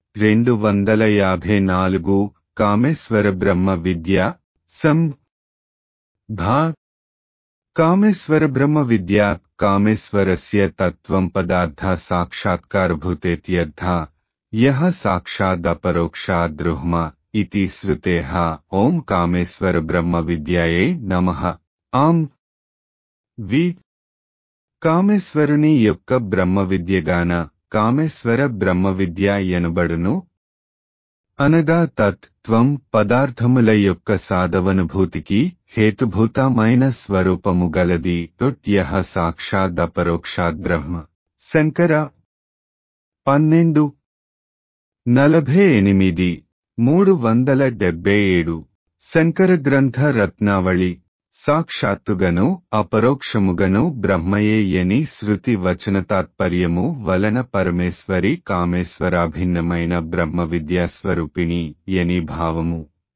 రెండు వందల యాభై నాలుగు కామేశ్వర బ్రహ్మ విద్య సం భా కామేశ్వర బ్రహ్మ విద్య కామేశ్వరస్య తత్వం పదార్థ సాక్షాత్కారభూతేత్యర్థ యః సాక్షాదపరోక్షాదృహ్మ ఇతి శృతేః ఓం కామేశ్వర బ్రహ్మ విద్యాయే నమః ఆం వి కామేశ్వరుని యొక్క బ్రహ్మ విద్యగాన కామేశ్వర బ్రహ్మ విద్య ఎనబడును అనగా తత్వం పదార్థముల యొక్క సాధవనుభూతికి హేతుభూతమైన స్వరూపము గలది టుట్యః సాక్షాదపరోక్షాద్ బ్రహ్మ శంకర పన్నెండు నలభై ఎనిమిది మూడు వందల డెబ్బై ఏడు శంకర గ్రంథ రత్నావళి సాక్షాత్తుగను అపరోక్షముగను బ్రహ్మయే యని శృతి వచన తాత్పర్యము వలన పరమేశ్వరి కామేశ్వరాభిన్నమైన బ్రహ్మ విద్యాస్వరూపిణి యని భావము